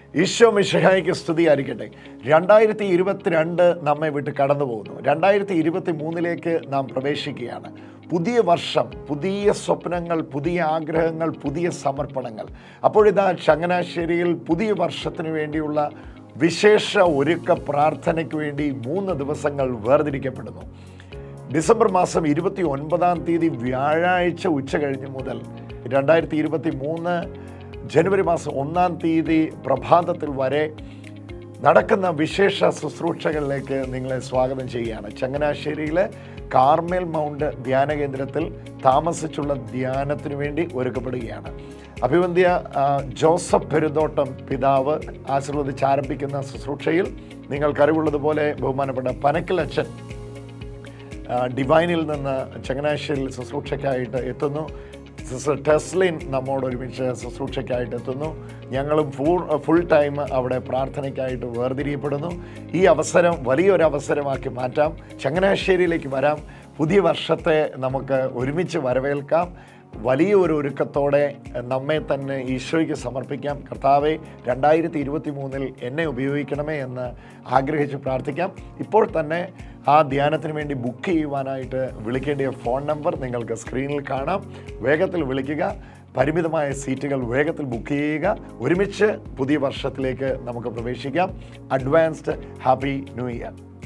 ഈശോ മിശഹായിക്ക് സ്തുതിയായിരിക്കട്ടെ രണ്ടായിരത്തി ഇരുപത്തിരണ്ട് നമ്മെ വിട്ട് കടന്നു പോകുന്നു രണ്ടായിരത്തി ഇരുപത്തി മൂന്നിലേക്ക് നാം പ്രവേശിക്കുകയാണ് പുതിയ വർഷം പുതിയ സ്വപ്നങ്ങൾ പുതിയ ആഗ്രഹങ്ങൾ പുതിയ സമർപ്പണങ്ങൾ അപ്പോഴിതാ ചങ്ങനാശ്ശേരിയിൽ പുതിയ വർഷത്തിന് വേണ്ടിയുള്ള വിശേഷ ഒരുക്ക പ്രാർത്ഥനയ്ക്ക് വേണ്ടി മൂന്ന് ദിവസങ്ങൾ വേർതിരിക്കപ്പെടുന്നു ഡിസംബർ മാസം ഇരുപത്തി ഒൻപതാം തീയതി വ്യാഴാഴ്ച ഉച്ച കഴിഞ്ഞ് മുതൽ രണ്ടായിരത്തി ഇരുപത്തി മൂന്ന് ജനുവരി മാസം ഒന്നാം തീയതി പ്രഭാതത്തിൽ വരെ നടക്കുന്ന വിശേഷ ശുശ്രൂഷകളിലേക്ക് നിങ്ങളെ സ്വാഗതം ചെയ്യുകയാണ് ചങ്ങനാശ്ശേരിയിലെ കാർമേൽ മൗണ്ട് ധ്യാന കേന്ദ്രത്തിൽ താമസിച്ചുള്ള ധ്യാനത്തിന് വേണ്ടി ഒരുക്കപ്പെടുകയാണ് അഭിവന്ധ്യ ആ, ജോസഫ് പെരുന്തോട്ടം പിതാവ് ആശീർവദിച്ച് ആരംഭിക്കുന്ന ശുശ്രൂഷയിൽ നിങ്ങൾക്കറിവുള്ളതുപോലെ ബഹുമാനപ്പെട്ട പനക്കൽ അച്ഛൻ ആ, ഡിവൈനിൽ നിന്ന് ചങ്ങനാശ്ശേരിയിൽ ശുശ്രൂഷയ്ക്കായിട്ട് എത്തുന്നു സിസ്റ്റർ ടെസ്ലിൻ നമ്മോട് ഒരുമിച്ച് ശുശ്രൂഷയ്ക്കായിട്ട് എത്തുന്നു ഞങ്ങളും ഫുൾ ഫുൾ ടൈം അവിടെ പ്രാർത്ഥനയ്ക്കായിട്ട് വേർതിരിയപ്പെടുന്നു ഈ അവസരം വലിയൊരു അവസരമാക്കി മാറ്റാം ചങ്ങനാശ്ശേരിയിലേക്ക് വരാം പുതിയ വർഷത്തെ നമുക്ക് ഒരുമിച്ച് വരവേൽക്കാം വലിയ ഒരു ഒരുക്കത്തോടെ നമ്മെ തന്നെ ഈശോയ്ക്ക് സമർപ്പിക്കാം കർത്താവെ രണ്ടായിരത്തി ഇരുപത്തി മൂന്നിൽ എന്നെ ഉപയോഗിക്കണമേ എന്ന് ആഗ്രഹിച്ച് പ്രാർത്ഥിക്കാം ഇപ്പോൾ തന്നെ ആ ധ്യാനത്തിന് വേണ്ടി ബുക്ക് ചെയ്യുവാനായിട്ട് വിളിക്കേണ്ട ഫോൺ നമ്പർ നിങ്ങൾക്ക് സ്ക്രീനിൽ കാണാം വേഗത്തിൽ വിളിക്കുക പരിമിതമായ സീറ്റുകൾ വേഗത്തിൽ ബുക്ക് ചെയ്യുക ഒരുമിച്ച് പുതിയ വർഷത്തിലേക്ക് നമുക്ക് പ്രവേശിക്കാം അഡ്വാൻസ്ഡ് ഹാപ്പി ന്യൂ ഇയർ